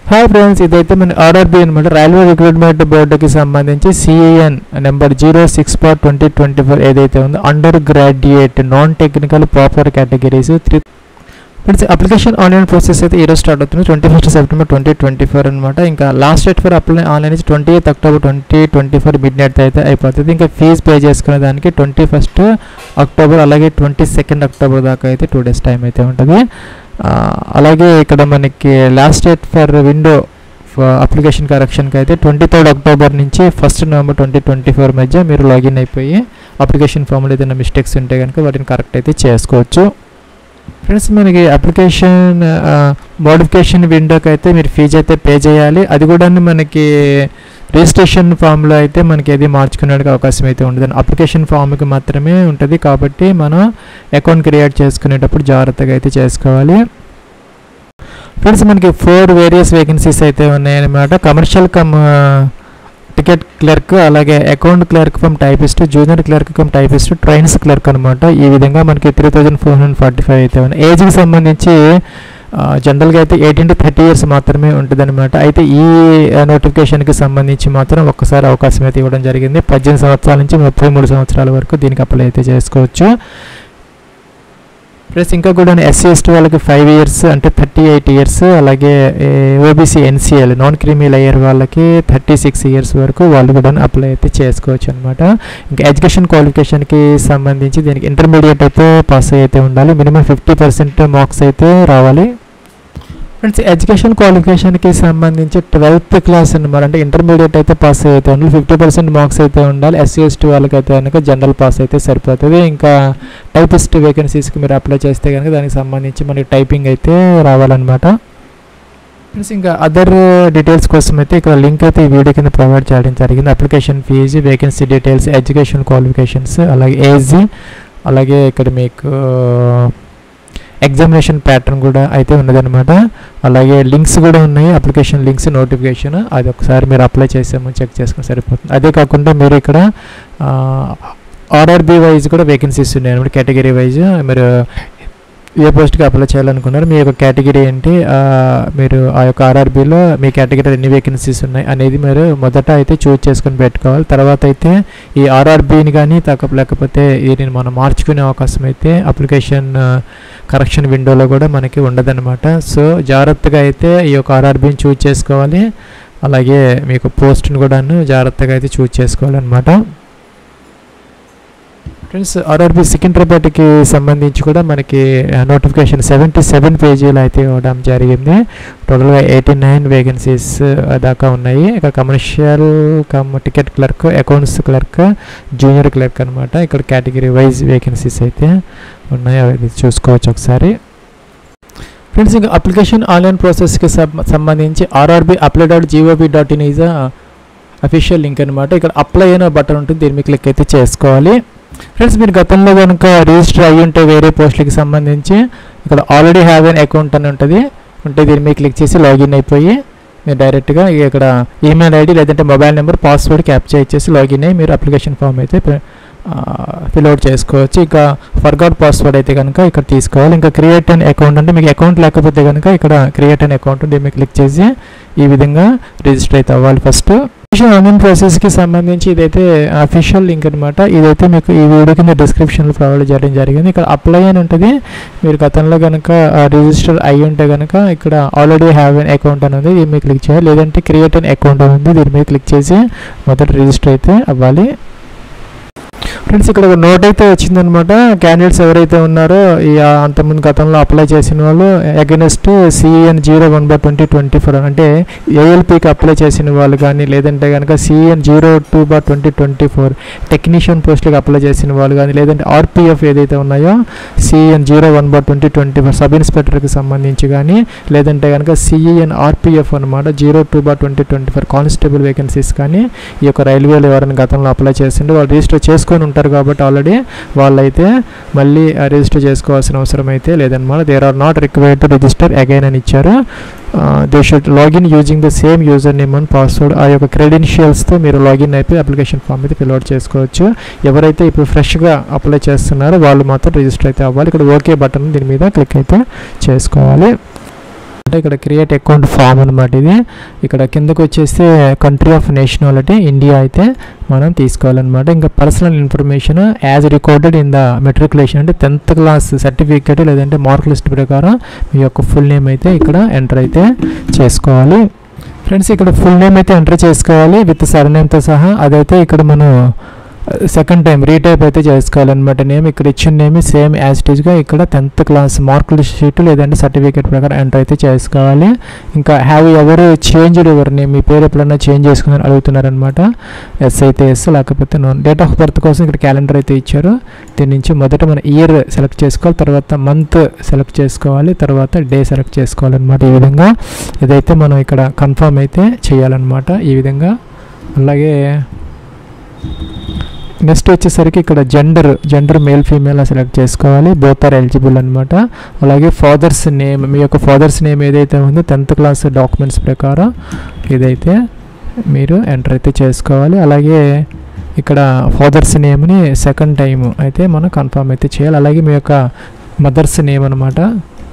hi friends ఇదైతే మన RRB అనమాట రైల్వే రిక్రూట్మెంట్ బోర్డుకి సంబంధించి CEN number zero six four twenty twenty four ఏదైతే ఉందో undergraduate non technical proper categories three friends application online process అయితే ఈరోజు స్టార్ట్ అవుతుంది twenty first September twenty twenty four అనమాట ఇంకా last date for apply online నుంచి twenty eighth October twenty twenty four midnight అయితే అయిపోతుంది ఇంకా fee pay చేసుకునే దానికి ట్వంటీ ఫస్ట్ అక్టోబర్ అలాగే ట్వంటీ సెకండ్ అక్టోబర్ దాకా అయితే టూ డేస్ టైం అయితే ఉంటుంది ఆ, అలాగే ఇక్కడ మనకి last date for window application కరెక్షన్కి అయితే ట్వంటీ థర్డ్ అక్టోబర్ నుంచి first November twenty twenty four మధ్య మీరు లాగిన్ అయిపోయి అప్లికేషన్ ఫామ్లో ఏదైనా మిస్టేక్స్ ఉంటే కనుక వాటిని కరెక్ట్ అయితే చేసుకోవచ్చు ఫ్రెండ్స్ మనకి అప్లికేషన్ మోడిఫికేషన్ విండోకి అయితే మీరు ఫీజు అయితే పే చేయాలి అది కూడా మనకి రిజిస్ట్రేషన్ ఫామ్లో అయితే మనకి ఏది మార్చుకునేందుకు అవకాశం అయితే ఉండదు అప్లికేషన్ ఫామ్కి మాత్రమే ఉంటుంది కాబట్టి మనం అకౌంట్ క్రియేట్ చేసుకునేటప్పుడు జాగ్రత్తగా అయితే చేసుకోవాలి ఫ్రెండ్స్ మనకి ఫోర్ వేరియస్ వేకెన్సీస్ అయితే ఉన్నాయన్నమాట కమర్షియల్ కమ్ టికెట్ క్లర్క్ అలాగే account clerk from typist junior clerk from typist trains clerk అనమాట ఈ విధంగా మనకి three thousand four hundred forty five అయితే ఉన్నాయి ఏజ్కి సంబంధించి జనరల్గా అయితే ఎయిటీన్ టు థర్టీ ఇయర్స్ మాత్రమే ఉంటుంది అనమాట అయితే ఈ నోటిఫికేషన్కి సంబంధించి మాత్రం ఒక్కసారి అవకాశం అయితే ఇవ్వడం జరిగింది పద్దెనిమిది సంవత్సరాల నుంచి ముప్పై మూడు సంవత్సరాల వరకు దీనికి అప్లై అయితే చేసుకోవచ్చు ప్లస్ ఇంకా కూడా ఎస్సీ ఎస్టీ వాళ్ళకి ఫైవ్ ఇయర్స్ అంటే థర్టీ ఎయిట్ ఇయర్స్ అలాగే OBC NCL non creamy layer వాళ్ళకి థర్టీ సిక్స్ ఇయర్స్ వరకు వాళ్ళు కూడా అప్లై అయితే చేసుకోవచ్చు అనమాట ఇంకా ఎడ్యుకేషన్ క్వాలిఫికేషన్కి సంబంధించి దీనికి ఇంటర్మీడియట్ అయితే పాస్ అయితే ఉండాలి మినిమం ఫిఫ్టీ పర్సెంట్ మార్క్స్ అయితే రావాలి ఫ్రెండ్స్ ఎడ్యుకేషన్ క్వాలిఫికేషన్కి సంబంధించి ట్వెల్త్ క్లాస్ అనమాట అంటే ఇంటర్మీడియట్ అయితే పాస్ అయితే ఉండాలి ఫిఫ్టీ పర్సెంట్ మార్క్స్ అయితే ఉండాలి ఎస్సీ ఎస్టీ వాళ్ళకి అయితే కనుక జనరల్ పాస్ అయితే సరిపోతుంది ఇంకా టైపిస్ట్ వేకెన్సీస్కి మీరు అప్లై చేస్తే కనుక దానికి సంబంధించి మనకి టైపింగ్ అయితే రావాలన్నమాట ఫ్రెండ్స్ ఇంకా అదర్ డీటెయిల్స్ కోసం అయితే ఇక్కడ లింక్ అయితే ఈ వీడియో కింద ప్రొవైడ్ చేయడం జరిగింది application fee vacancy details education qualifications అలాగే ఏజ్ అలాగే ఇక్కడ మీకు ఎగ్జామినేషన్ ప్యాటర్న్ కూడా అయితే ఉన్నదన్నమాట అలాగే లింక్స్ కూడా ఉన్నాయి అప్లికేషన్ లింక్స్ నోటిఫికేషన్ అది ఒకసారి మీరు అప్లై చేసామని చెక్ చేసుకుని సరిపోతుంది అదే కాకుండా మీరు ఇక్కడ ఆర్ఆర్బి వైజ్ కూడా వేకెన్సీస్ ఉన్నాయి అనమాట కేటగిరీ వైజ్ మీరు ఏ పోస్ట్కి అప్లై చేయాలనుకున్నారు మీ యొక్క కేటగిరీ ఏంటి ఆ, మీరు ఆ యొక్క ఆర్ఆర్బీలో మీ కేటగిరీలో ఎన్ని వేకెన్సీస్ ఉన్నాయి అనేది మీరు మొదట అయితే చూజ్ చేసుకొని పెట్టుకోవాలి తర్వాత అయితే ఈ ఆర్ఆర్బీని కానీ తగ్గ లేకపోతే దీనిని మనం మార్చుకునే అవకాశం అయితే అప్లికేషన్ కరెక్షన్ విండోలో కూడా మనకి ఉండదన్నమాట సో జాగ్రత్తగా అయితే ఈ యొక్క ఆర్ఆర్బీని చూజ్ చేసుకోవాలి అలాగే మీకు పోస్ట్ని కూడాను జాగ్రత్తగా అయితే చూజ్ చేసుకోవాలన్నమాట ఫ్రెండ్స్ ఆర్ఆర్బి సికింద్రాబాద్కి సంబంధించి కూడా మనకి నోటిఫికేషన్ సెవెంటీ సెవెన్ పేజీలు అయితే ఇవ్వడం జరిగింది టోటల్గా ఎయిటీ నైన్ వేకెన్సీస్ దాకా ఉన్నాయి ఇక్కడ commercial cum ticket clerk accounts clerk junior clerk అనమాట ఇక్కడ కేటగిరీ వైజ్ వేకెన్సీస్ అయితే ఉన్నాయి అవి చూసుకోవచ్చు ఒకసారి ఫ్రెండ్స్ ఇంకా అప్లికేషన్ ఆన్లైన్ ప్రాసెస్కి సంబంధించి RRB apply dot GOV dot in is official link అనమాట ఇక్కడ అప్లై అయిన బటన్ ఉంటుంది దీని మీద క్లిక్ అయితే చేసుకోవాలి ఫ్రెండ్స్ మీరు గతంలో కనుక రిజిస్టర్ అయ్యి ఉంటే వేరే పోస్టులకి సంబంధించి ఇక్కడ ఆల్రెడీ హ్యావ్ ఎన్ అకౌంట్ అని ఉంటుంది ఉంటే దీని మీద క్లిక్ చేసి లాగిన్ అయిపోయి మీరు డైరెక్ట్గా ఇక్కడ ఈమెయిల్ ఐడి లేదంటే మొబైల్ నెంబర్ పాస్వర్డ్ క్యాప్చర్ ఇచ్చేసి లాగిన్ అయ్యి మీరు అప్లికేషన్ ఫామ్ అయితే ఫిల్అవుట్ చేసుకోవచ్చు ఇక ఫర్గాట్ పాస్వర్డ్ అయితే కనుక ఇక్కడ తీసుకోవాలి ఇంకా క్రియేట్ అన్ అకౌంట్ అంటే మీకు అకౌంట్ లేకపోతే కనుక ఇక్కడ క్రియేట్ అన్ అకౌంట్ దీని మీద క్లిక్ చేసి ఈ విధంగా రిజిస్టర్ అయితే అవ్వాలి ఫస్ట్ ఆన్లైన్ ప్రాసెస్కి సంబంధించి ఇదైతే అఫీషియల్ లింక్ అనమాట ఇదైతే మీకు ఈ వీడియో కింద డిస్క్రిప్షన్లో ప్రొవైడ్ చేయడం జరిగింది ఇక్కడ అప్లై అని ఉంటుంది మీరు గతంలో కనుక రిజిస్టర్ అయ్యి ఉంటే కనుక ఇక్కడ ఆల్రెడీ హ్యావ్ ఎన్ అకౌంట్ అని ఉంది దీని మీద క్లిక్ చేయాలి లేదంటే క్రియేట్ అన్ అకౌంట్ అని ఉంది దీని మీద క్లిక్ చేసి మొదట రిజిస్టర్ అయితే అవ్వాలి ఫ్రెండ్స్ ఇక్కడ ఒక నోట్ అయితే వచ్చిందనమాట క్యాండిడేట్స్ ఎవరైతే ఉన్నారో ఈ ఆ అంతకుముందు గతంలో అప్లై చేసిన వాళ్ళు against CEN zero one by twenty twenty four అంటే ఏఎల్పికి అప్లై చేసిన వాళ్ళు కానీ లేదంటే కనుక CEN zero two by twenty twenty four technician పోస్టులకు అప్లై చేసిన వాళ్ళు కానీ లేదంటే ఆర్పిఎఫ్ ఏదైతే ఉన్నాయో CEN zero one by twenty twenty four sub ఇన్స్పెక్టర్కి సంబంధించి కానీ లేదంటే కనుక సిఈఎన్ ఆర్పిఎఫ్ అనమాట zero two by twenty twenty four constable vacancies కానీ ఈ యొక్క రైల్వేలో ఎవరైనా గతంలో అప్లై చేసిండో వాళ్ళు రిజిస్టర్ చేసుకొని ఉంటారు కాబట్టి ఆల్రెడీ వాళ్ళైతే మళ్ళీ రిజిస్టర్ చేసుకోవాల్సిన అవసరం అయితే లేదన్నమాట there are not required to register again అని ఇచ్చారు they should login using the same username and password ఆ యొక్క క్రెడెన్షియల్స్తో మీరు లాగిన్ అయిపోయి అప్లికేషన్ ఫామ్ అయితే ఫిల్అవుట్ చేసుకోవచ్చు ఎవరైతే ఇప్పుడు ఫ్రెష్గా అప్లై చేస్తున్నారో వాళ్ళు మాత్రం రిజిస్టర్ అయితే అవ్వాలి ఇక్కడ ఓకే బటన్ దీని మీద క్లిక్ అయితే చేసుకోవాలి ఇక్కడ క్రియేట్ అకౌంట్ ఫామ్ అనమాట ఇది ఇక్కడ కిందకు వచ్చేస్తే కంట్రీ ఆఫ్ నేషనాలిటీ ఇండియా అయితే మనం తీసుకోవాలన్నమాట ఇంకా personal information as recorded in the matriculation అంటే టెన్త్ క్లాస్ సర్టిఫికేట్ లేదంటే మార్క్ లిస్ట్ ప్రకారం మీ యొక్క ఫుల్ నేమ్ అయితే ఇక్కడ ఎంటర్ అయితే చేసుకోవాలి ఫ్రెండ్స్ ఇక్కడ ఫుల్ నేమ్ అయితే ఎంటర్ చేసుకోవాలి విత్ సర్ నేమ్తో సహా అదైతే ఇక్కడ మనం సెకండ్ టైం రీటైప్ అయితే చేసుకోవాలన్నమాట నేమ్ ఇక్కడ ఇచ్చిన నేమ్ సేమ్ యాజ్ గా ఇక్కడ టెన్త్ క్లాస్ మార్కుల షీట్ లేదంటే సర్టిఫికేట్ ప్రకారం ఎంటర్ అయితే చేసుకోవాలి ఇంకా హ్యావ్ ఎవరు చేంజ్డ్ ఎవరు నేమ్ మీ పేరు ఎప్పుడైనా చేంజ్ చేసుకుని అడుగుతున్నారనమాట ఎస్ అయితే ఎస్ లేకపోతే నో డేట్ ఆఫ్ బర్త్ కోసం ఇక్కడ క్యాలెండర్ అయితే ఇచ్చారు దీని నుంచి మొదట మన ఇయర్ సెలెక్ట్ చేసుకోవాలి తర్వాత మంత్ సెలెక్ట్ చేసుకోవాలి తర్వాత డే సెలెక్ట్ చేసుకోవాలన్నమాట ఈ విధంగా ఇదైతే మనం ఇక్కడ కన్ఫర్మ్ అయితే చేయాలన్నమాట ఈ విధంగా అలాగే నెక్స్ట్ వచ్చేసరికి ఇక్కడ gender gender male female select చేసుకోవాలి బోత్ ఆర్ ఎలిజిబుల్ అనమాట అలాగే ఫాదర్స్ నేమ్ మీ యొక్క ఫాదర్స్ నేమ్ ఏదైతే ఉందో టెన్త్ క్లాస్ డాక్యుమెంట్స్ ప్రకారం ఇదైతే మీరు ఎంటర్ అయితే చేసుకోవాలి అలాగే ఇక్కడ ఫాదర్స్ నేమ్ని సెకండ్ టైం అయితే మనం కన్ఫర్మ్ అయితే చేయాలి అలాగే మీ యొక్క మదర్స్ నేమ్ అనమాట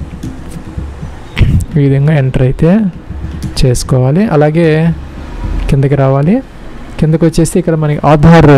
ఈ విధంగా ఎంటర్ అయితే చేసుకోవాలి అలాగే కిందకి రావాలి కిందకి వచ్చేసి ఇక్కడ మనకి ఆధార్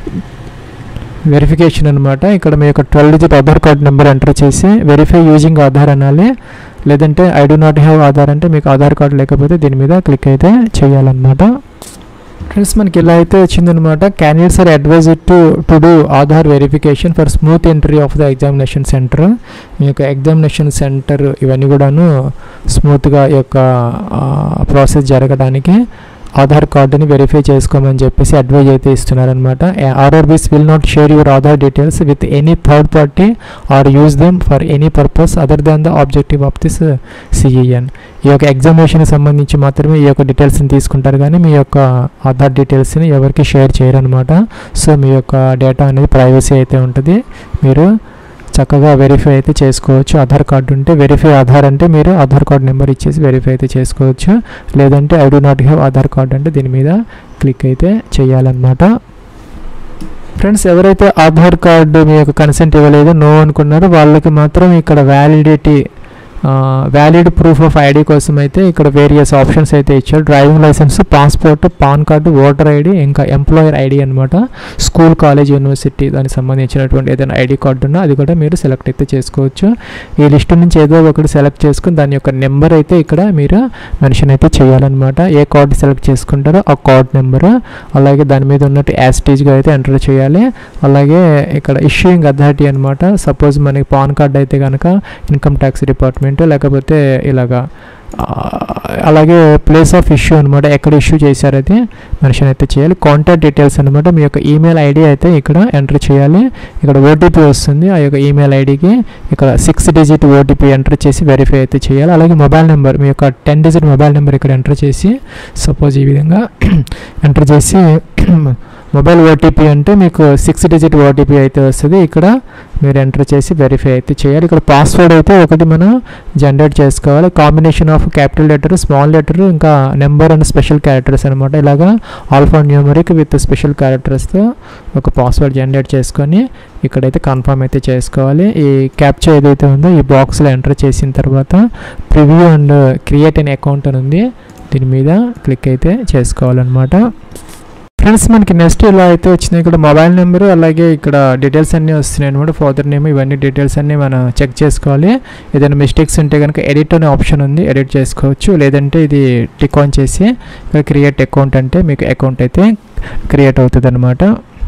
వెరిఫికేషన్ అనమాట ఇక్కడ మీ యొక్క twelve digit Aadhaar card number enter చేసి వెరిఫై యూజింగ్ ఆధార్ అనాలి లేదంటే I do not have Aadhaar అంటే మీకు ఆధార్ కార్డ్ లేకపోతే దీని మీద క్లిక్ అయితే చేయాలన్నమాట ఫ్రెండ్స్ మనకి ఇలా అయితే వచ్చిందనమాట candidates are advise to to do Aadhaar verification for smooth entry of the examination centre మీ యొక్క ఎగ్జామినేషన్ సెంటర్ ఇవన్నీ కూడాను స్మూత్గా ఈ యొక్క ప్రాసెస్ జరగడానికి ఆధార్ కార్డుని వెరిఫై చేసుకోమని చెప్పేసి అడ్వైజ్ అయితే ఇస్తున్నారనమాట RRBs will not share your Aadhaar details with any third party or use them for any purpose other than the objective of this CEN ఈ యొక్క ఎగ్జామినేషన్కి సంబంధించి మాత్రమే ఈ యొక్క డీటెయిల్స్ని తీసుకుంటారు కానీ మీ యొక్క ఆధార్ డీటెయిల్స్ని ఎవరికి షేర్ చేయరనమాట సో మీ యొక్క డేటా అనేది ప్రైవసీ అయితే ఉంటుంది మీరు చక్కగా వెరిఫై అయితే చేసుకోవచ్చు ఆధార్ కార్డు ఉంటే వెరిఫై ఆధార్ అంటే మీరు ఆధార్ కార్డు నెంబర్ ఇచ్చేసి వెరిఫై అయితే చేసుకోవచ్చు లేదంటే I do not have Aadhaar card అంటే దీని మీద క్లిక్ అయితే చేయాలన్నమాట ఫ్రెండ్స్ ఎవరైతే ఆధార్ కార్డు మీ యొక్క కన్సెంట్ ఇవ్వలేదో నో అనుకున్నారో వాళ్ళకి మాత్రం ఇక్కడ validity valid proof of ID కోసం అయితే ఇక్కడ వేరియస్ ఆప్షన్స్ అయితే ఇచ్చారు driving licence passport PAN card voter ID ఇంకా ఎంప్లాయర్ ఐడి అనమాట స్కూల్ కాలేజ్ యూనివర్సిటీ దానికి సంబంధించినటువంటి ఏదైనా ఐడి కార్డు ఉన్నా అది కూడా మీరు సెలెక్ట్ అయితే చేసుకోవచ్చు ఈ లిస్ట్ నుంచి ఏదో ఒకటి సెలెక్ట్ చేసుకుని దాని యొక్క నెంబర్ అయితే ఇక్కడ మీరు మెన్షన్ అయితే చేయాలన్నమాట ఏ కార్డు సెలెక్ట్ చేసుకుంటారో ఆ కార్డ్ నెంబర్ అలాగే దాని మీద ఉన్నట్టు యాస్టేజ్గా అయితే ఎంటర్ చేయాలి అలాగే ఇక్కడ ఇష్యూయింగ్ అథారిటీ అనమాట సపోజ్ మనకి పాన్ కార్డ్ అయితే కనుక ఇన్కమ్ ట్యాక్స్ డిపార్ట్మెంట్ లేకపోతే ఇలాగా అలాగే ప్లేస్ ఆఫ్ ఇష్యూ అనమాట ఎక్కడ ఇష్యూ చేశారు అది మెన్షన్ అయితే చేయాలి కాంటాక్ట్ డీటెయిల్స్ అనమాట మీ యొక్క ఈమెయిల్ ఐడి అయితే ఇక్కడ ఎంటర్ చేయాలి ఇక్కడ ఓటీపీ వస్తుంది ఆ యొక్క ఈమెయిల్ ఐడికి ఇక్కడ సిక్స్ డిజిట్ ఓటీపీ ఎంటర్ చేసి వెరిఫై అయితే చేయాలి అలాగే మొబైల్ నెంబర్ మీ యొక్క టెన్ డిజిట్ మొబైల్ నెంబర్ ఇక్కడ ఎంటర్ చేసి సపోజ్ ఈ విధంగా ఎంటర్ చేసి మొబైల్ ఓటీపీ అంటే మీకు సిక్స్ డిజిట్ ఓటీపీ అయితే వస్తుంది ఇక్కడ మీరు ఎంటర్ చేసి వెరిఫై అయితే చేయాలి ఇక్కడ పాస్వర్డ్ అయితే ఒకటి మనం జనరేట్ చేసుకోవాలి combination of capital letter small letter ఇంకా నెంబర్ అండ్ స్పెషల్ క్యారెక్టర్స్ అనమాట ఇలాగా ఆల్ఫా న్యూమరిక్ విత్ స్పెషల్ క్యారెక్టర్స్తో ఒక పాస్వర్డ్ జనరేట్ చేసుకొని ఇక్కడైతే కన్ఫర్మ్ అయితే చేసుకోవాలి ఈ క్యాప్చర్ ఏదైతే ఉందో ఈ బాక్స్లో ఎంటర్ చేసిన తర్వాత ప్రివ్యూ అండ్ క్రియేట్ అనే అకౌంట్ అని ఉంది దీని మీద క్లిక్ అయితే చేసుకోవాలన్నమాట ఫ్రెండ్స్ మనకి నెక్స్ట్ ఇలా అయితే వచ్చినాయి ఇక్కడ మొబైల్ నెంబర్ అలాగే ఇక్కడ డీటెయిల్స్ అన్నీ వస్తున్నాయి అనమాట ఫాదర్ నేమ్ ఇవన్నీ డీటెయిల్స్ అన్నీ మనం చెక్ చేసుకోవాలి ఏదైనా మిస్టేక్స్ ఉంటే కనుక ఎడిట్ అనే ఆప్షన్ ఉంది ఎడిట్ చేసుకోవచ్చు లేదంటే ఇది టిక్ ఆన్ చేసి ఇక్కడ క్రియేట్ అకౌంట్ అంటే మీకు అకౌంట్ అయితే క్రియేట్ అవుతుంది అనమాట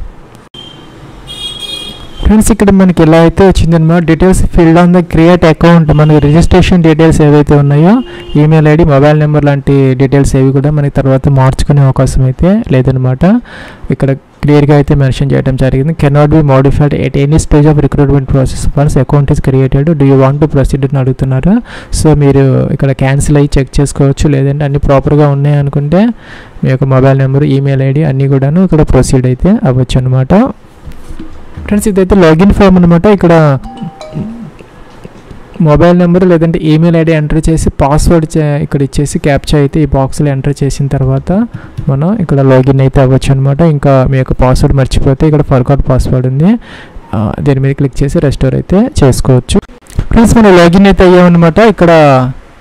ఫ్రెండ్స్ ఇక్కడ మనకి ఇలా అయితే వచ్చిందనమాట details filled on the create account మనకి రిజిస్ట్రేషన్ డీటెయిల్స్ ఏవైతే ఉన్నాయో ఈమెయిల్ ఐడి మొబైల్ నెంబర్ లాంటి డీటెయిల్స్ ఏవి కూడా మనకి తర్వాత మార్చుకునే అవకాశం అయితే లేదనమాట ఇక్కడ క్లియర్గా అయితే మెన్షన్ చేయడం జరిగింది cannot be modified at any stage of recruitment process once account is created do you want to proceed అని అడుగుతున్నారు సో మీరు ఇక్కడ క్యాన్సిల్ అయ్యి చెక్ చేసుకోవచ్చు లేదంటే అన్ని ప్రాపర్గా ఉన్నాయి అనుకుంటే మీ యొక్క మొబైల్ నెంబర్ ఈమెయిల్ ఐడి అన్నీ కూడాను ఇక్కడ ప్రొసీడ్ అయితే అవ్వచ్చు అనమాట ఫ్రెండ్స్ ఇదైతే లాగిన్ ఫామ్ అనమాట ఇక్కడ మొబైల్ నెంబర్ లేదంటే ఈమెయిల్ ఐడి ఎంటర్ చేసి పాస్వర్డ్ ఇక్కడ ఇచ్చేసి క్యాప్చా అయితే ఈ బాక్స్లో ఎంటర్ చేసిన తర్వాత మనం ఇక్కడ లాగిన్ అయితే అవ్వచ్చు అనమాట ఇంకా మీ యొక్క పాస్వర్డ్ మర్చిపోతే ఇక్కడ ఫర్గాట్ పాస్వర్డ్ ఉంది దీని మీద క్లిక్ చేసి రెస్టోర్ అయితే చేసుకోవచ్చు ఫ్రెండ్స్ మనం లాగిన్ అయితే అయ్యామన్నమాట ఇక్కడ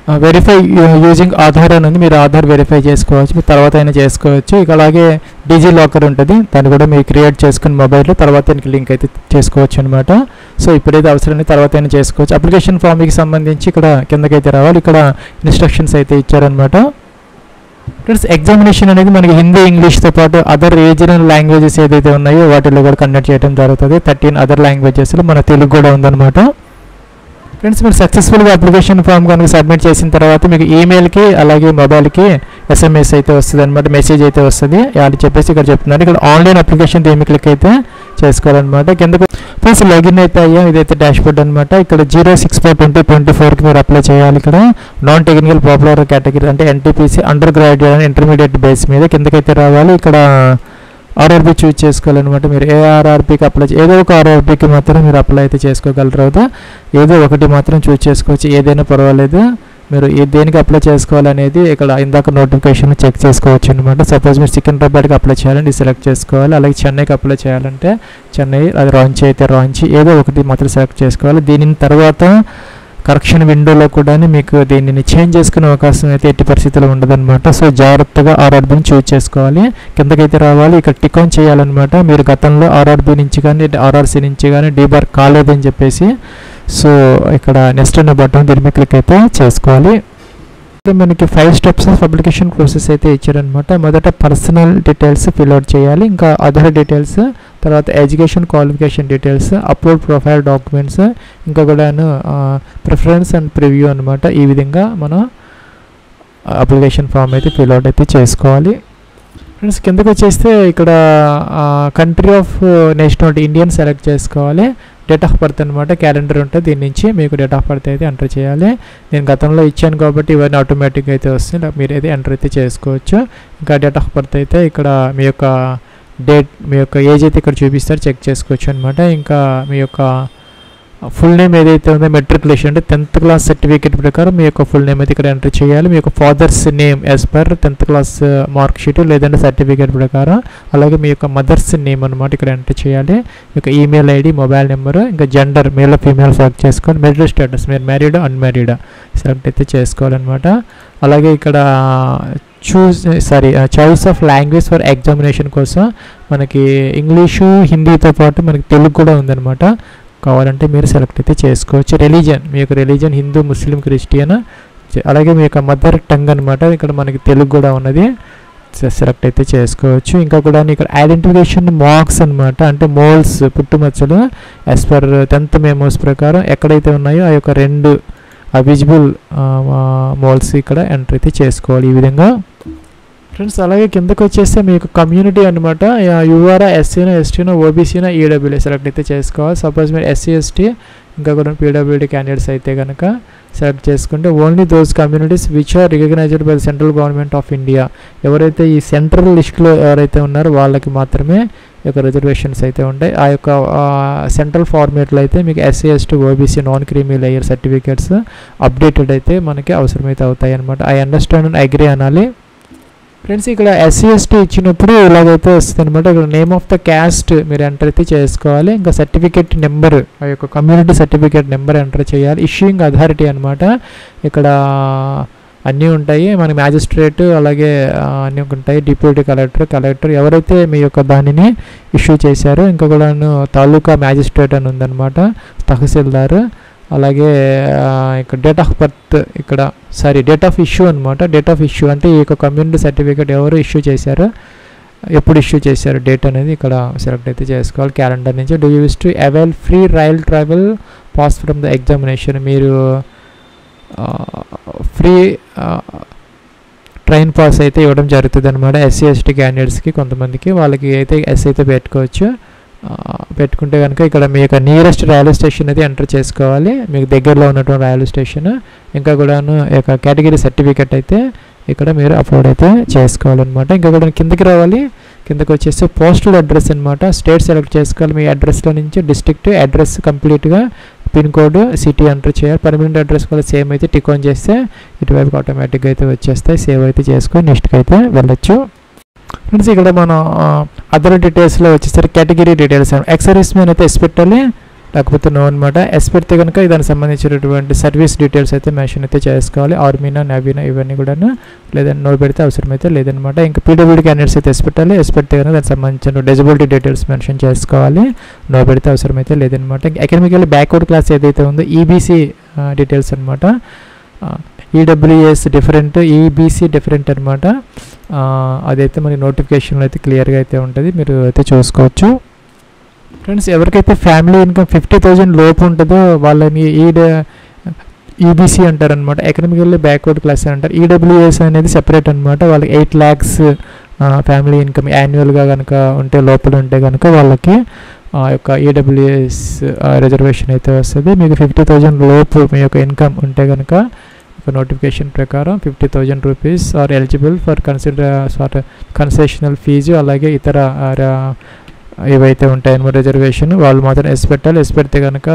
వెరిఫై యూజింగ్ ఆధార్ అని ఉంది మీరు ఆధార్ వెరిఫై చేసుకోవచ్చు మీరు తర్వాత అయినా చేసుకోవచ్చు ఇక అలాగే డిజీ లాకర్ ఉంటుంది దాన్ని కూడా మీరు క్రియేట్ చేసుకుని మొబైల్లో తర్వాత దీనికి లింక్ అయితే చేసుకోవచ్చు అనమాట సో ఇప్పుడైతే అవసరం తర్వాత అయినా చేసుకోవచ్చు అప్లికేషన్ ఫామ్కి సంబంధించి ఇక్కడ కిందకైతే రావాలి ఇక్కడ ఇన్స్ట్రక్షన్స్ అయితే ఇచ్చారనమాట ఫ్రెండ్స్ ఎగ్జామినేషన్ అనేది మనకి హిందీ ఇంగ్లీష్తో పాటు అదర్ రీజనల్ లాంగ్వేజెస్ ఏదైతే ఉన్నాయో వాటిల్లో కూడా కండక్ట్ చేయడం జరుగుతుంది థర్టీన్ అదర్ లాంగ్వేజెస్లో మన తెలుగు కూడా ఉందన్నమాట ఫ్రెండ్స్ మీరు సక్సెస్ఫుల్గా అప్లికేషన్ ఫామ్ కనుక సబ్మిట్ చేసిన తర్వాత మీకు ఈమెయిల్కి అలాగే మొబైల్కి ఎస్ఎంఎస్ అయితే వస్తుంది అనమాట మెసేజ్ అయితే వస్తుంది అది చెప్పేసి ఇక్కడ చెప్తున్నారు ఇక్కడ ఆన్లైన్ అప్లికేషన్ దీని క్లిక్ అయితే చేసుకోవాలన్నమాట కిందకు ఫ్రెండ్స్ లాగిన్ అయితే అయ్యాం ఇదైతే డాష్ బోర్డ్ అనమాట ఇక్కడ zero six four twenty twenty ఫోర్కి మీరు అప్లై చేయాలి ఇక్కడ నాన్ టెక్నికల్ పాపులర్ కేటగిరీ అంటే NTPC undergraduate and intermediate base మీద కిందకైతే రావాలి ఇక్కడ ఆర్ఆర్బీ చూజ్ చేసుకోవాలన్నమాట మీరు ఏ ఆర్ఆర్బీకి అప్లై ఏదో ఒక ఆర్ఆర్బీకి మాత్రం మీరు అప్లై అయితే చేసుకోగలరు అవుతా ఏదో ఒకటి మాత్రం చూజ్ చేసుకోవచ్చు ఏదైనా పర్వాలేదు మీరు ఏ దేనికి అప్లై చేసుకోవాలనేది ఇక్కడ ఇందాక నోటిఫికేషన్ చెక్ చేసుకోవచ్చు అనమాట సపోజ్ మీరు సికింద్రాబాద్కి అప్లై చేయాలంటే సెలెక్ట్ చేసుకోవాలి అలాగే చెన్నైకి అప్లై చేయాలంటే చెన్నై అది రాంచి అయితే రాంచి ఏదో ఒకటి మాత్రం సెలెక్ట్ చేసుకోవాలి దీని తర్వాత కరెక్షన్ విండోలో కూడా మీకు దీనిని చేంజ్ చేసుకునే అవకాశం అయితే ఎట్టి పరిస్థితుల్లో ఉండదన్నమాట సో జాగ్రత్తగా ఆర్ఆర్బీని చూజ్ చేసుకోవాలి కిందకైతే రావాలి ఇక్కడ టిక్ ఆన్ చేయాలన్నమాట మీరు గతంలో ఆర్ఆర్బీ నుంచి కానీ ఆర్ఆర్సీ నుంచి కానీ డీబార్ కాలేదని చెప్పేసి సో ఇక్కడ నెక్స్ట్ అనే బటన్ దీని మీద క్లిక్ అయితే చేసుకోవాలి ఇక్కడ మనకి five steps of application process అయితే ఇచ్చారనమాట మొదట పర్సనల్ డీటెయిల్స్ ఫిల్అవుట్ చేయాలి ఇంకా అదర్ డీటెయిల్స్ తర్వాత education qualification details upload profile documents ఇంకా కూడాను ప్రిఫరెన్స్ అండ్ ప్రివ్యూ అనమాట ఈ విధంగా మనం అప్లికేషన్ ఫామ్ అయితే ఫిల్అవుట్ అయితే చేసుకోవాలి ఫ్రెండ్స్ కిందకు వచ్చేస్తే ఇక్కడ country of national Indian select చేసుకోవాలి డేట్ ఆఫ్ బర్త్ అనమాట క్యాలెండర్ ఉంటుంది దీని నుంచి మీకు డేట్ ఆఫ్ బర్త్ అయితే ఎంటర్ చేయాలి నేను గతంలో ఇచ్చాను కాబట్టి ఇవన్నీ ఆటోమేటిక్గా అయితే వస్తుంది మీరు అయితే ఎంటర్ అయితే చేసుకోవచ్చు ఇంకా డేట్ ఆఫ్ బర్త్ అయితే ఇక్కడ మీ యొక్క డేట్ మీ యొక్క ఏజ్ అయితే ఇక్కడ చూపిస్తారు చెక్ చేసుకోవచ్చు అనమాట ఇంకా మీ యొక్క ఫుల్ నేమ్ ఏదైతే ఉందో మెట్రికులేషన్ అంటే టెన్త్ క్లాస్ సర్టిఫికేట్ ప్రకారం మీ యొక్క ఫుల్ నేమ్ అయితే ఇక్కడ ఎంటర్ చేయాలి మీ యొక్క father's name as per tenth class mark sheet లేదంటే సర్టిఫికేట్ ప్రకారం అలాగే మీ యొక్క మదర్స్ నేమ్ అనమాట ఇక్కడ ఎంటర్ చేయాలి మీ యొక్క ఈమెయిల్ ఐడి మొబైల్ నెంబర్ ఇంకా జెండర్ మేల్ ఫీమేల్ సెలెక్ట్ చేసుకోవాలి మెరిట్ స్టేటస్ మీరు మ్యారీడ్ అన్మ్యారీడ్ సెలెక్ట్ అయితే చేసుకోవాలన్నమాట అలాగే ఇక్కడ choose sorry choice of language for examination కోసం మనకి ఇంగ్లీషు హిందీతో పాటు మనకి తెలుగు కూడా ఉందన్నమాట కావాలంటే మీరు సెలెక్ట్ అయితే చేసుకోవచ్చు రిలీజన్ మీ యొక్క రిలీజన్ హిందూ ముస్లిం క్రిస్టియన్ అలాగే మీ యొక్క మదర్ టంగ్ అనమాట ఇక్కడ మనకి తెలుగు కూడా ఉన్నది సెలెక్ట్ అయితే చేసుకోవచ్చు ఇంకా కూడా ఇక్కడ ఐడెంటిఫికేషన్ మార్క్స్ అనమాట అంటే మోల్స్ పుట్టుమచ్చలు యాజ్ పర్ టెన్త్ మెమోస్ ప్రకారం ఎక్కడైతే ఉన్నాయో ఆ యొక్క రెండు విజిబుల్ మోల్స్ ఇక్కడ ఎంటర్ అయితే చేసుకోవాలి ఈ విధంగా ఫ్రెండ్స్ అలాగే కిందకు వచ్చేస్తే మీకు కమ్యూనిటీ అనమాట యూఆర్ఆ ఎస్సీనా ఎస్టీనా ఓబీసీనా ఈడబ్ల్యూఏ సెలెక్ట్ అయితే చేసుకోవాలి సపోజ్ మీరు ఎస్సీ ఎస్టీ ఇంకా కూడా పీడబ్ల్యూడీ క్యాండిడేట్స్ అయితే కనుక సెలెక్ట్ చేసుకుంటే only those communities which are recognized by the central government of India ఎవరైతే ఈ సెంట్రల్ లిస్ట్లో ఎవరైతే ఉన్నారో వాళ్ళకి మాత్రమే ఈ యొక్క రిజర్వేషన్స్ అయితే ఉంటాయి ఆ యొక్క సెంట్రల్ ఫార్మేట్లో అయితే మీకు SC ST OBC non creamy layer certificates updated అయితే మనకి అవసరమైతే అవుతాయి అనమాట ఐ అండర్స్టాండ్ అండ్ అగ్రీ అనాలి ఫ్రెండ్స్ ఇక్కడ ఎస్సీ ఎస్టీ ఇచ్చినప్పుడు ఇలాగైతే వస్తుంది అనమాట ఇక్కడ నేమ్ ఆఫ్ ద క్యాస్ట్ మీరు ఎంటర్ అయితే చేసుకోవాలి ఇంకా సర్టిఫికేట్ నెంబర్ ఆ యొక్క కమ్యూనిటీ సర్టిఫికేట్ నెంబర్ ఎంటర్ చేయాలి ఇష్యూయింగ్ అథారిటీ అనమాట ఇక్కడ అన్నీ ఉంటాయి మన మ్యాజిస్ట్రేట్ అలాగే అన్నీ ఉంటాయి డిప్యూటీ కలెక్టర్ కలెక్టర్ ఎవరైతే మీ యొక్క దానిని ఇష్యూ చేశారో ఇంకా కూడా తాలూకా మ్యాజిస్ట్రేట్ అని ఉందన్నమాట తహసీల్దార్ అలాగే ఇక్కడ డేట్ ఆఫ్ బర్త్ ఇక్కడ సారీ డేట్ ఆఫ్ ఇష్యూ అనమాట డేట్ ఆఫ్ ఇష్యూ అంటే ఈ యొక్క కమ్యూనిటీ సర్టిఫికేట్ ఎవరు ఇష్యూ చేశారో ఎప్పుడు ఇష్యూ చేశారు డేట్ అనేది ఇక్కడ సెలెక్ట్ అయితే చేసుకోవాలి క్యాలెండర్ నుంచి do use to avail free rail travel pass from the examination మీరు ఫ్రీ ట్రైన్ పాస్ అయితే ఇవ్వడం జరుగుతుంది అనమాట ఎస్సీ ఎస్టీ క్యాండిడేట్స్కి కొంతమందికి వాళ్ళకి అయితే ఎస్ అయితే పెట్టుకోవచ్చు పెట్టుకుంటే కనుక ఇక్కడ మీ యొక్క నియరెస్ట్ రైల్వే స్టేషన్ అయితే ఎంటర్ చేసుకోవాలి మీకు దగ్గరలో ఉన్నటువంటి రైల్వే స్టేషన్ ఇంకా కూడాను యొక్క కేటగిరీ సర్టిఫికెట్ అయితే ఇక్కడ మీరు అప్లోడ్ అయితే చేసుకోవాలన్నమాట ఇంకా కూడా కిందకి రావాలి కిందకి వచ్చేసి పోస్టల్ అడ్రస్ అనమాట స్టేట్ సెలెక్ట్ చేసుకోవాలి మీ అడ్రస్లో నుంచి డిస్ట్రిక్ట్ అడ్రస్ కంప్లీట్గా పిన్ కోడ్ సిటీ ఎంటర్ చేయాలి పర్మనెంట్ అడ్రస్ కూడా సేమ్ అయితే టిక్ ఆన్ చేస్తే ఇటువైపు ఆటోమేటిక్గా అయితే వచ్చేస్తాయి సేవ్ అయితే చేసుకొని నెక్స్ట్కి అయితే వెళ్ళొచ్చు ఫ్రెండ్స్ ఇక్కడ మనం అదర్ డీటెయిల్స్లో వచ్చేసరికి కేటగిరీ డీటెయిల్స్ ఎక్సర్వీస్ మ్యాన్ అయితే ఎస్పెట్టాలి లేకపోతే నో అనమాట ఎస్ పెడితే కనుక దానికి సంబంధించినటువంటి సర్వీస్ డీటెయిల్స్ అయితే మెన్షన్ అయితే చేసుకోవాలి ఆర్మీనా నవీనా ఇవన్నీ కూడా లేదంటే నో పెడితే అవసరమైతే లేదనమాట ఇంకా పీడబ్ల్యూడీ క్యాండిడేట్స్ అయితే ఎస్ పెట్టాలి ఎస్ పెడితే కనుక దానికి సంబంధించిన డిజబిలిటీ డీటెయిల్స్ మెన్షన్ చేసుకోవాలి నో పెడితే అవసరమైతే లేదనమాట ఇంకా అకాడమికల్ బ్యాక్వర్డ్ క్లాస్ ఏదైతే ఉందో ఈబీసీ డీటెయిల్స్ అనమాట ఈడబ్ల్యూఎస్ డిఫరెంట్ ఈబీసీ డిఫరెంట్ అనమాట అదైతే మనకి నోటిఫికేషన్లో అయితే క్లియర్గా అయితే ఉంటుంది మీరు అయితే చూసుకోవచ్చు ఫ్రెండ్స్ ఎవరికైతే ఫ్యామిలీ ఇన్కమ్ ఫిఫ్టీ థౌజండ్ లోపు ఉంటుందో వాళ్ళని ఈడ ఈబీసీ అంటారనమాట ఎకనామికల్లీ బ్యాక్వర్డ్ క్లాస్ అంటారు ఈడబ్ల్యూఎస్ అనేది సెపరేట్ అనమాట వాళ్ళకి ఎయిట్ ల్యాక్స్ ఫ్యామిలీ ఇన్కమ్ యాన్యువల్గా కనుక ఉంటే లోపల ఉంటే కనుక వాళ్ళకి ఆ యొక్క ఈడబ్ల్యూఎస్ రిజర్వేషన్ అయితే వస్తుంది మీకు ఫిఫ్టీ థౌజండ్ లోపు మీ యొక్క ఇన్కమ్ ఉంటే కనుక ఒక నోటిఫికేషన్ ప్రకారం fifty thousand rupees are eligible for consider for concessional fee అలాగే ఇతర ఏవైతే ఉంటాయన్నమాట రిజర్వేషన్ వాళ్ళు మాత్రం ఎస్ పెట్టాలి ఎస్ పెడితే కనుక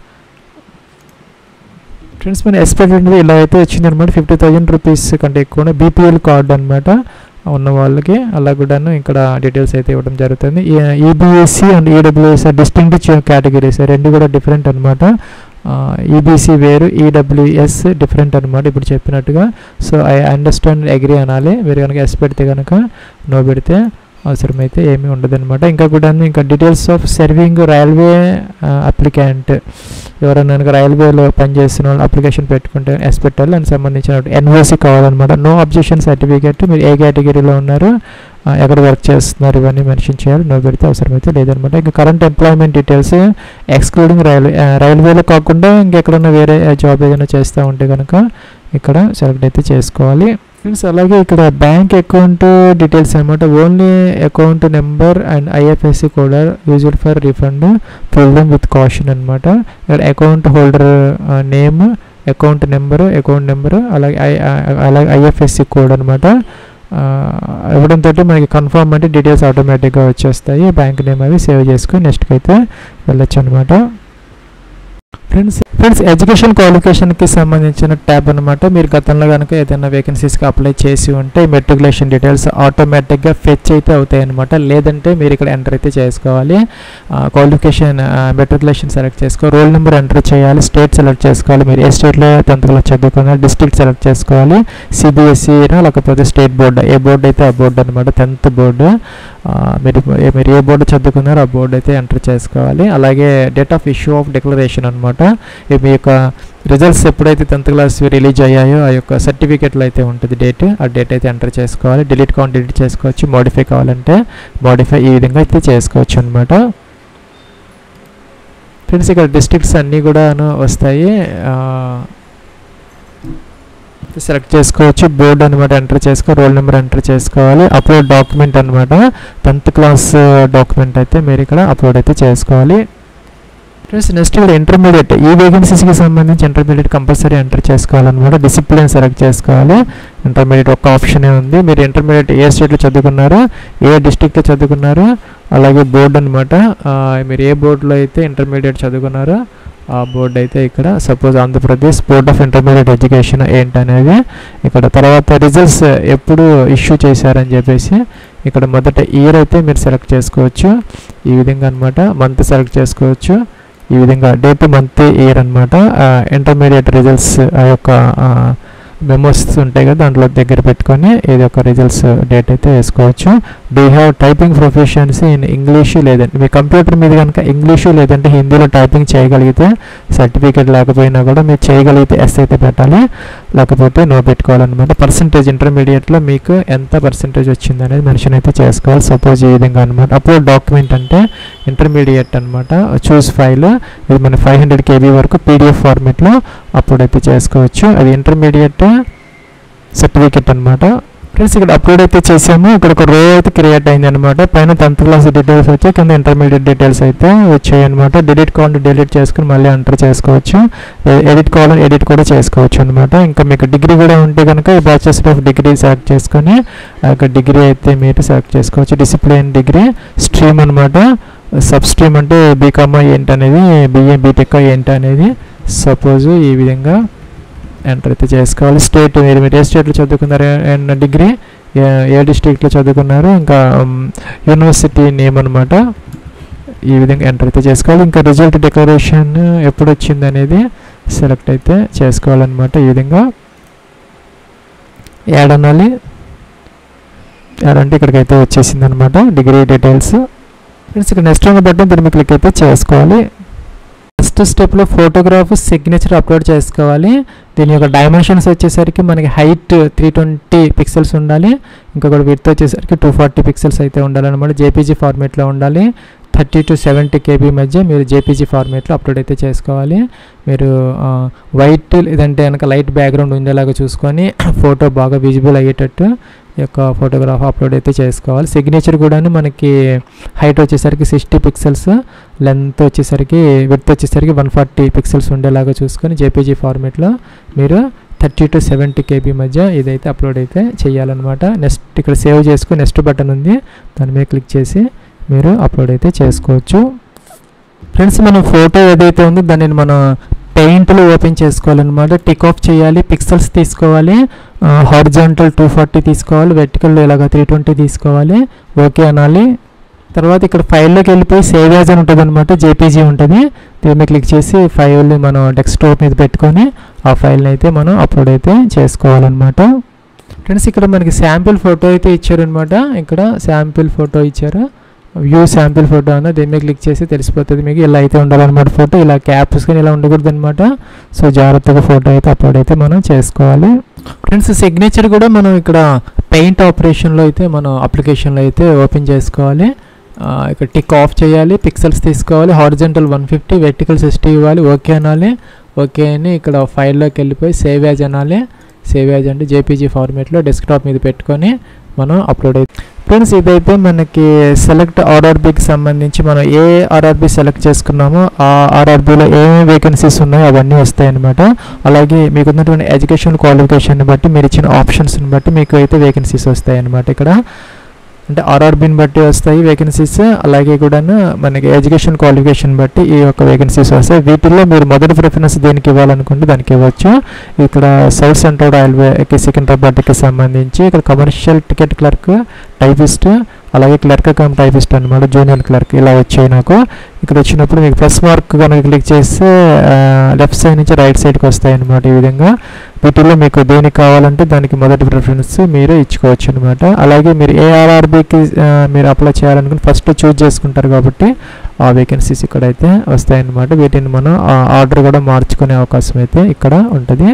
ఫ్రెండ్స్ మన ఎస్ పెట్టినది ఇలా అయితే వచ్చింది అనమాట ఫిఫ్టీ థౌజండ్ రూపీస్ కంటే ఎక్కువ బీపీఎల్ కార్డ్ అనమాట ఉన్న వాళ్ళకి అలా కూడాను ఇక్కడ డీటెయిల్స్ అయితే ఇవ్వడం జరుగుతుంది EBC and EWS distinct categories రెండు కూడా డిఫరెంట్ అనమాట ఈబీసీ వేరు ఈడబ్ల్యూఎస్ డిఫరెంట్ అనమాట ఇప్పుడు చెప్పినట్టుగా సో ఐ అండర్స్టాండ్ అగ్రీ అనాలి మీరు కనుక ఎస్ పెడితే కనుక నో పెడితే అవసరమైతే ఏమీ ఉండదన్నమాట ఇంకా కూడా ఇంకా details of serving railway applicant ఎవరైనా కనుక రైల్వేలో పనిచేస్తున్న వాళ్ళు అప్లికేషన్ పెట్టుకుంటే ఎస్ పెట్టాలి దానికి సంబంధించిన ఎన్ఓసి కావాలన్నమాట నో అబ్జెక్షన్ సర్టిఫికేట్ మీరు ఏ కేటగిరీలో ఉన్నారు ఎక్కడ వర్క్ చేస్తున్నారు ఇవన్నీ మెన్షన్ చేయాలి నో పెడితే అవసరమైతే లేదనమాట ఇంకా current employment details excluding railway రైల్వేలో కాకుండా ఇంకెక్కడన్నా వేరే జాబ్ ఏదైనా చేస్తూ ఉంటే కనుక ఇక్కడ సెలెక్ట్ అయితే చేసుకోవాలి ఫ్రెండ్స్ అలాగే ఇక్కడ బ్యాంక్ అకౌంట్ డీటెయిల్స్ అనమాట only account number and IFSC కూడా used for refund filled with caution అనమాట ఇక్కడ account holder name account number account number అలాగే అలాగే ఐఎఫ్ఎస్సి కోడ్ అనమాట ఇవ్వడంతో మనకి కన్ఫర్మ్ అంటే డీటెయిల్స్ ఆటోమేటిక్గా వచ్చేస్తాయి బ్యాంక్ నేమ్ అవి సేవ్ చేసుకొని నెక్స్ట్కి అయితే వెళ్ళొచ్చు అనమాట ఫ్రెండ్స్ ఫ్రెండ్స్ ఎడ్యుకేషన్ క్వాలిఫికేషన్కి సంబంధించిన ట్యాబ్ అనమాట మీరు గతంలో కనుక ఏదైనా వేకెన్సీస్కి అప్లై చేసి ఉంటే మెట్రికులేషన్ డీటెయిల్స్ ఆటోమేటిక్గా ఫెచ్ అయితే అవుతాయి అనమాట లేదంటే మీరు ఇక్కడ ఎంటర్ అయితే చేసుకోవాలి క్వాలిఫికేషన్ మెట్రికులేషన్ సెలెక్ట్ చేసుకో రోల్ నెంబర్ ఎంటర్ చేయాలి స్టేట్ సెలెక్ట్ చేసుకోవాలి మీరు ఏ స్టేట్లో టెన్త్ క్లాస్ చదువుకున్నారు డిస్ట్రిక్ట్ సెలెక్ట్ చేసుకోవాలి సిబిఎస్ఈ లేకపోతే స్టేట్ బోర్డు ఏ బోర్డు అయితే ఆ బోర్డు అనమాట టెన్త్ బోర్డు మీరు మీరు ఏ బోర్డు చదువుకున్నారో ఆ బోర్డు అయితే ఎంటర్ చేసుకోవాలి అలాగే date of issue of declaration అనమాట మీ యొక్క రిజల్ట్స్ ఎప్పుడైతే టెన్త్ క్లాస్ రిలీజ్ అయ్యాయో ఆ యొక్క సర్టిఫికేట్లో అయితే ఉంటుంది డేట్ ఆ డేట్ అయితే ఎంటర్ చేసుకోవాలి డిలీట్ కౌంట్ డిలీట్ చేసుకోవచ్చు మోడిఫై కావాలంటే మోడిఫై ఈ విధంగా అయితే చేసుకోవచ్చు అనమాట ఫ్రెండ్స్ ఇక్కడ డిస్ట్రిక్ట్స్ అన్నీ కూడా వస్తాయి సెలెక్ట్ చేసుకోవచ్చు బోర్డు అనమాట ఎంటర్ చేసుకో రోల్ నెంబర్ ఎంటర్ చేసుకోవాలి అప్లోడ్ డాక్యుమెంట్ అనమాట టెన్త్ క్లాస్ డాక్యుమెంట్ అయితే మీరు ఇక్కడ అప్లోడ్ అయితే చేసుకోవాలి ఫ్రెండ్స్ నెక్స్ట్ ఇక్కడ ఇంటర్మీడియట్ ఈ వేకెన్సీస్కి సంబంధించి ఇంటర్మీడియట్ కంపల్సరీ ఎంటర్ చేసుకోవాలన్నమాట డిసిప్లిన్ సెలెక్ట్ చేసుకోవాలి ఇంటర్మీడియట్ ఒక ఆప్షనే ఉంది మీరు ఇంటర్మీడియట్ ఏ స్టేట్లో చదువుకున్నారో ఏ డిస్టిక్లో చదువుకున్నారో అలాగే బోర్డు అనమాట మీరు ఏ బోర్డులో అయితే ఇంటర్మీడియట్ చదువుకున్నారో ఆ బోర్డు అయితే ఇక్కడ suppose Andhra Pradesh board of intermediate education ఏంటనేది ఇక్కడ తర్వాత రిజల్ట్స్ ఎప్పుడు ఇష్యూ చేశారని చెప్పేసి ఇక్కడ మొదట ఇయర్ అయితే మీరు సెలెక్ట్ చేసుకోవచ్చు ఈ విధంగా అనమాట మంత్ సెలెక్ట్ చేసుకోవచ్చు ఈ విధంగా డేట్ మంత్ ఇయర్ అనమాట ఇంటర్మీడియట్ రిజల్ట్స్ ఆ యొక్క మెమోస్ ఉంటాయి కదా దాంట్లో దగ్గర పెట్టుకొని ఇది ఒక రిజల్ట్స్ డేట్ అయితే వేసుకోవచ్చు do have typing proficiency in English లేదంటే మీ కంప్యూటర్ మీద కనుక ఇంగ్లీషు లేదంటే హిందీలో టైపింగ్ చేయగలిగితే సర్టిఫికేట్ లేకపోయినా కూడా మీరు చేయగలిగితే ఎస్ అయితే పెట్టాలి లేకపోతే నో పెట్టుకోవాలన్నమాట పర్సంటేజ్ ఇంటర్మీడియట్లో మీకు ఎంత పర్సంటేజ్ వచ్చింది అనేది మెన్షన్ అయితే చేసుకోవాలి సపోజ్ ఈ విధంగా అనమాట అప్లోడ్ డాక్యుమెంట్ అంటే ఇంటర్మీడియట్ అనమాట చూస్ ఫైల్ ఇది మన ఫైవ్ హండ్రెడ్ కేబీ వరకు పీడిఎఫ్ ఫార్మేట్లో అప్లోడ్ అయితే చేసుకోవచ్చు అది ఇంటర్మీడియట్ సర్టిఫికెట్ అనమాట ఫ్రెండ్స్ ఇక్కడ అప్లోడ్ అయితే చేసాము ఇక్కడ ఒక రో అయితే క్రియేట్ అయింది అనమాట పైన టెన్త్ క్లాస్ డీటెయిల్స్ వచ్చాయి కింద ఇంటర్మీడియట్ డీటెయిల్స్ అయితే వచ్చాయి అనమాట డిలీట్ కావాలంటే డిలీట్ చేసుకుని మళ్ళీ ఎంటర్ చేసుకోవచ్చు ఎడిట్ కావాలని ఎడిట్ కూడా చేసుకోవచ్చు అనమాట ఇంకా మీకు డిగ్రీ కూడా ఉంటే కనుక ఈ బ్యాచెస్ ఆఫ్ డిగ్రీ సెలెక్ట్ చేసుకొని ఆ యొక్క డిగ్రీ అయితే మీరు సెలెక్ట్ చేసుకోవచ్చు డిసిప్లిన్ డిగ్రీ స్ట్రీమ్ అనమాట సబ్ స్ట్రీమ్ అంటే బీకామ్ ఏంటనేది బిఏ బీటెక్ ఏంటనేది సపోజ్ ఈ విధంగా ఎంటర్ అయితే చేసుకోవాలి స్టేట్ మీరు మీరు ఏ స్టేట్లో చదువుకున్నారు అండ్ డిగ్రీ ఏ డిస్ట్రిక్ట్లో చదువుకున్నారు ఇంకా యూనివర్సిటీ నేమ్ అనమాట ఈ విధంగా ఎంటర్ అయితే చేసుకోవాలి ఇంకా రిజల్ట్ డెకరేషన్ ఎప్పుడు వచ్చింది అనేది సెలెక్ట్ అయితే చేసుకోవాలన్నమాట ఈ విధంగా యాడ్ అనాలి యాడ్ అంటే ఇక్కడికి అయితే వచ్చేసింది అనమాట డిగ్రీ డీటెయిల్స్ ఫ్రెండ్స్ ఇక్కడ నెక్స్ట్ ఉన్న బటన్ దీని మీద క్లిక్ అయితే చేసుకోవాలి ఫస్ట్ స్టెప్లో ఫోటోగ్రాఫ్ సిగ్నేచర్ అప్లోడ్ చేసుకోవాలి దీని యొక్క డైమెన్షన్స్ వచ్చేసరికి మనకి హైట్ త్రీ ట్వంటీ పిక్సెల్స్ ఉండాలి ఇంకొకటి విడ్త్ వచ్చేసరికి టూ ఫార్టీ పిక్సెల్స్ అయితే ఉండాలన్నమాట జేపీజీ ఫార్మేట్లో ఉండాలి థర్టీ టు సెవెంటీ కేబీ మధ్య మీరు జేపీజీ ఫార్మేట్లో అప్లోడ్ అయితే చేసుకోవాలి మీరు వైట్ లేదంటే కనుక లైట్ బ్యాక్గ్రౌండ్ ఉండేలాగా చూసుకొని ఫోటో బాగా విజిబుల్ అయ్యేటట్టు ఈ యొక్క ఫోటోగ్రాఫ్ అప్లోడ్ అయితే చేసుకోవాలి సిగ్నేచర్ కూడాను మనకి హైట్ వచ్చేసరికి సిక్స్టీ పిక్సెల్స్ లెంత్ వచ్చేసరికి విడ్త్ వచ్చేసరికి వన్ ఫార్టీ పిక్సెల్స్ ఉండేలాగా చూసుకొని జేపీజీ ఫార్మేట్లో మీరు థర్టీ టు సెవెంటీ కేబీ మధ్య ఇదైతే అప్లోడ్ అయితే చేయాలన్నమాట నెక్స్ట్ ఇక్కడ సేవ్ చేసుకుని నెక్స్ట్ బటన్ ఉంది దాని మీద క్లిక్ చేసి మీరు అప్లోడ్ అయితే చేసుకోవచ్చు ఫ్రెండ్స్ మనం ఫోటో ఏదైతే ఉందో దానిని మనం పెయింట్లో ఓపెన్ చేసుకోవాలన్నమాట టిక్ ఆఫ్ చేయాలి పిక్సెల్స్ తీసుకోవాలి హారిజాంటల్ టూ ఫార్టీ తీసుకోవాలి వెర్టికల్ ఇలాగ త్రీ ట్వంటీ తీసుకోవాలి ఓకే అనాలి తర్వాత ఇక్కడ ఫైల్లోకి వెళ్ళిపోయి సేవ్ యాజ్ అని ఉంటుంది అనమాట జేపీజీ ఉంటుంది దీని మీద క్లిక్ చేసి ఫైల్ని మనం డెస్క్టాప్ మీద పెట్టుకొని ఆ ఫైల్ని అయితే మనం అప్లోడ్ అయితే చేసుకోవాలన్నమాట ఫ్రెండ్స్ ఇక్కడ మనకి శాంపిల్ ఫోటో అయితే ఇచ్చారనమాట ఇక్కడ శాంపిల్ ఫోటో ఇచ్చారు వ్యూ శాంపిల్ ఫోటో అన్న దీని మీద క్లిక్ చేసి తెలిసిపోతుంది మీకు ఇలా అయితే ఉండాలన్నమాట ఫోటో ఇలా క్యాప్స్ కానీ ఇలా ఉండకూడదు అనమాట సో జాగ్రత్తగా ఫోటో అయితే అప్లోడ్ అయితే మనం చేసుకోవాలి ఫ్రెండ్స్ సిగ్నేచర్ కూడా మనం ఇక్కడ పెయింట్ ఆపరేషన్లో అయితే మనం అప్లికేషన్లో అయితే ఓపెన్ చేసుకోవాలి ఇక్కడ టిక్ ఆఫ్ చేయాలి పిక్సెల్స్ తీసుకోవాలి horizontal one fifty vertical sixty ఇవ్వాలి ఓకే అనాలి ఓకే అని ఇక్కడ ఫైల్లోకి వెళ్ళిపోయి సేవ్ యాజ్ అనాలి సేవ్ యాజ్ అంటే జేపీజీ ఫార్మేట్లో డెస్క్టాప్ మీద పెట్టుకొని మనం అప్లోడ్ అయితే ఫ్రెండ్స్ ఇదైతే మనకి సెలెక్ట్ ఆర్ఆర్బీకి సంబంధించి మనం ఏ ఆర్ఆర్బీ సెలెక్ట్ చేసుకున్నామో ఆ ఆర్ఆర్బీలో ఏమేమి వేకెన్సీస్ ఉన్నాయో అవన్నీ వస్తాయి అనమాట అలాగే మీకు ఉన్నటువంటి ఎడ్యుకేషన్ క్వాలిఫికేషన్ బట్టి మీరు ఇచ్చిన ఆప్షన్స్ని బట్టి మీకు అయితే వేకెన్సీస్ వస్తాయి అనమాట ఇక్కడ అంటే ఆర్ఆర్బీని బట్టి వస్తాయి వేకెన్సీస్ అలాగే కూడా మనకి ఎడ్యుకేషన్ క్వాలిఫికేషన్ బట్టి ఈ యొక్క వేకెన్సీస్ వస్తాయి వీటిల్లో మీరు మొదటి ప్రిఫరెన్స్ దేనికి ఇవ్వాలనుకుంటే దానికి ఇవ్వచ్చు ఇక్కడ సౌత్ సెంట్రల్ రైల్వేకి సికింద్రాబాద్కి సంబంధించి ఇక్కడ కమర్షియల్ టికెట్ క్లర్క్ టైపిస్ట్ అలాగే క్లర్క్ కమ్ టైపిస్ట్ అనమాట జూనియర్ క్లర్క్ ఇలా వచ్చాయి నాకు ఇక్కడ వచ్చినప్పుడు మీకు ప్లస్ మార్క్ కనుక క్లిక్ చేస్తే లెఫ్ట్ సైడ్ నుంచి రైట్ సైడ్కి వస్తాయి అనమాట ఈ విధంగా వీటిలో మీకు దేనికి కావాలంటే దానికి మొదటి ప్రిఫరెన్స్ మీరు ఇచ్చుకోవచ్చు అనమాట అలాగే మీరు ఏఆర్ఆర్బీకి మీరు అప్లై చేయాలనుకుని ఫస్ట్ చూజ్ చేసుకుంటారు కాబట్టి ఆ వేకెన్సీస్ ఇక్కడైతే వస్తాయన్నమాట వీటిని మనం ఆర్డర్ కూడా మార్చుకునే అవకాశం అయితే ఇక్కడ ఉంటుంది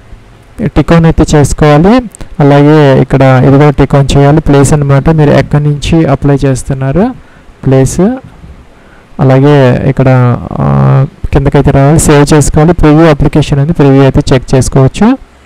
టికాన్ అయితే చేసుకోవాలి అలాగే ఇక్కడ ఇది కూడా టికాన్ చేయాలి ప్లేస్ అనమాట మీరు ఎక్కడి నుంచి అప్లై చేస్తున్నారు ప్లేస్ అలాగే ఇక్కడ కిందకైతే రావాలి సేవ్ చేసుకోవాలి ప్రివ్యూ అప్లికేషన్ ఉంది ప్రివ్యూ అయితే చెక్ చేసుకోవచ్చు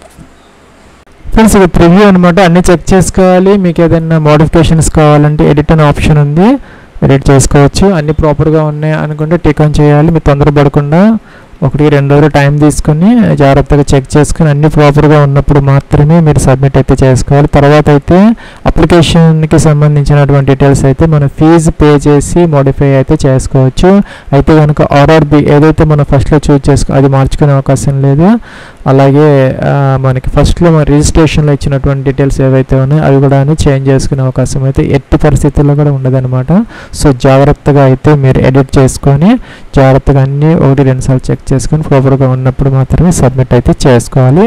ఫ్రెండ్స్ ఇక్కడ ప్రివ్యూ అనమాట అన్ని చెక్ చేసుకోవాలి మీకు ఏదైనా మోడిఫికేషన్స్ కావాలంటే ఎడిట్ అనే ఆప్షన్ ఉంది ఎడిట్ చేసుకోవచ్చు అన్ని ప్రాపర్గా ఉన్నాయి అనుకుంటే టికాన్ చేయాలి మీరు తొందరపడకుండా ఒకటి రెండు రోజులు టైం తీసుకొని జాగ్రత్తగా చెక్ చేసుకుని అన్ని ప్రాపర్గా ఉన్నప్పుడు మాత్రమే మీరు సబ్మిట్ అయితే చేసుకోవాలి తర్వాత అయితే అప్లికేషన్కి సంబంధించినటువంటి డీటెయిల్స్ అయితే మనం ఫీజు పే చేసి మోడిఫై అయితే చేసుకోవచ్చు అయితే కనుక ఆర్ఆర్బి ఏదైతే మనం ఫస్ట్లో చూజ్ చేసుకో అది మార్చుకునే అవకాశం లేదు అలాగే మనకి ఫస్ట్లో మన రిజిస్ట్రేషన్లో ఇచ్చినటువంటి డీటెయిల్స్ ఏవైతే ఉన్నాయో అవి కూడా చేంజ్ చేసుకునే అవకాశం అయితే ఎట్టి పరిస్థితుల్లో కూడా ఉండదన్నమాట సో జాగ్రత్తగా అయితే మీరు ఎడిట్ చేసుకొని జాగ్రత్తగా అన్నీ ఒకటి రెండు సార్లు చెక్ చేసుకొని ప్రాపర్గా ఉన్నప్పుడు మాత్రమే సబ్మిట్ అయితే చేసుకోవాలి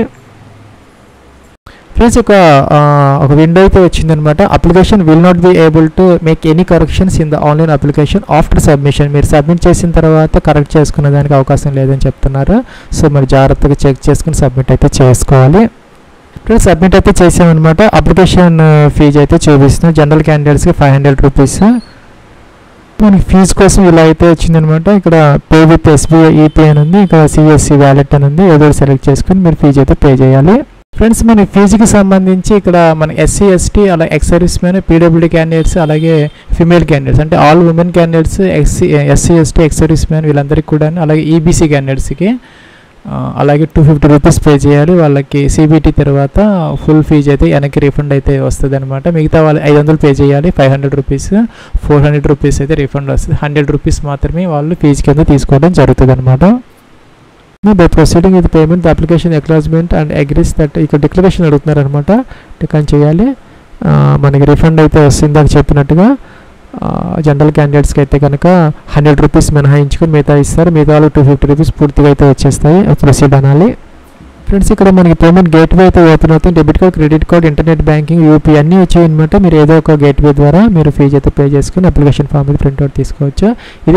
ఫ్రెండ్స్ ఒక ఒక విండో అయితే వచ్చిందనమాట application will not be able to make any corrections in the online application after submission మీరు సబ్మిట్ చేసిన తర్వాత కరెక్ట్ చేసుకునే దానికి అవకాశం లేదని చెప్తున్నారు సో మరి జాగ్రత్తగా చెక్ చేసుకుని సబ్మిట్ అయితే చేసుకోవాలి ఫ్రెండ్స్ సబ్మిట్ అయితే చేసామన్నమాట అప్లికేషన్ ఫీజు అయితే చూపిస్తున్నాం జనరల్ క్యాండిడేట్స్కి ఫైవ్ హండ్రెడ్ రూపీస్ మనకి ఫీజు కోసం ఇలా అయితే వచ్చిందనమాట ఇక్కడ పే విత్ ఎస్బీఐ ఈపీ అని ఉంది ఇక్కడ సిఎస్సి వ్యాలెట్ అని ఉంది ఏదో సెలెక్ట్ చేసుకొని మీరు ఫీజు అయితే పే చేయాలి ఫ్రెండ్స్ మన ఫీజుకి సంబంధించి ఇక్కడ మన ఎస్సీ ఎస్టీ అలాగే ex service man PWD candidates అలాగే ఫిమేల్ క్యాండిడేట్స్ అంటే all women candidates ex SC ST ex service man వీళ్ళందరికీ కూడా అలాగే ఈబీసీ క్యాండిడేట్స్కి అలాగే టూ ఫిఫ్టీ రూపీస్ పే చేయాలి వాళ్ళకి సిబిటీ తర్వాత ఫుల్ ఫీజు అయితే వెనక్కి రీఫండ్ అయితే వస్తుంది అనమాట మిగతా వాళ్ళు ఐదు వందలు పే చేయాలి five hundred rupees four hundred rupees అయితే రీఫండ్ వస్తుంది హండ్రెడ్ రూపీస్ మాత్రమే వాళ్ళు ఫీజు కింద తీసుకోవడం జరుగుతుంది అనమాట by proceeding with payment the application acknowledgement and agrees that ఇక్కడ డిక్లరేషన్ అడుగుతున్నారు అనమాట టికాన్ చేయాలి మనకి రిఫండ్ అయితే వస్తుంది అని చెప్పినట్టుగా జనరల్ క్యాండిడేట్స్కి అయితే కనుక హండ్రెడ్ రూపీస్ మినహాయించుకొని మిగతా ఇస్తారు మిగతా వాళ్ళు టూ ఫిఫ్టీ రూపీస్ పూర్తిగా అయితే వచ్చేస్తాయి ప్రొసీడ్ అనాలి ఫ్రెండ్స్ ఇక్కడ మనకి పేమెంట్ గేట్వే అయితే ఓపెన్ అవుతుంది debit card credit card internet banking UPI అన్నీ వచ్చాయి అనమాట మీరు ఏదో ఒక గేట్వే ద్వారా మీరు ఫీజు అయితే పే చేసుకుని అప్లికేషన్ ఫామ్ అయితే ప్రింట్అవుట్ తీసుకోవచ్చు ఇది